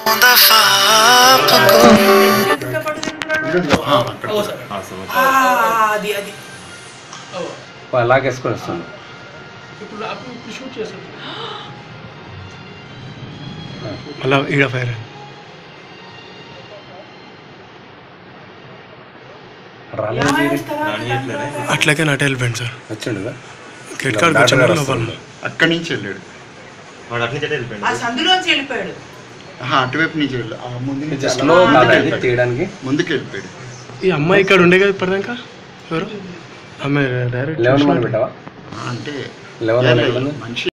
ఎక్కడ పట్టు తింటున్నాడు? ఆ, అక్కడ ఓ సార్. ఆ, సో ఆ, అది అది ఓ, లాగేసుకొని వస్తుంది ఇప్పుడు అప్పుడు ఇప్పుడు షూట్ చేస్తాడు మళ్ళా ఈడ ఫైర్ రాలేదు అట్లాగే నాటే వెళ్ళిపోయింది సార్ వచ్చిండుగా గేట్ కార్డ్ కూర్చున్నారు లోపల అక్కడి నుంచి వెళ్ళాడు వాడు అట్లా చెట్టు వెళ్ళిపోయాడు ఆ సందులోంచి వెళ్ళిపోయాడు ఆహా, అటువైపు నుంచి వెళ్ళాడు ఆ ముందు నుంచి జస్ట్ అలా లో ముందుకు కాదా ఇది వెళ్ళిపోయాడు. తీయడానికి ముందుకు వెళ్ళిపోయాడు ఈ అమ్మాయి ఇక్కడ ఉండే కదా ఇప్పటిదాకా ఎవరు ఆమె డైరెక్ట్ లెవెన్ మంది పెట్టావా ఆ, అంటే లెవెన్ ఏ మంది లేదు, ఎక్కడ ఉంది? మనిషి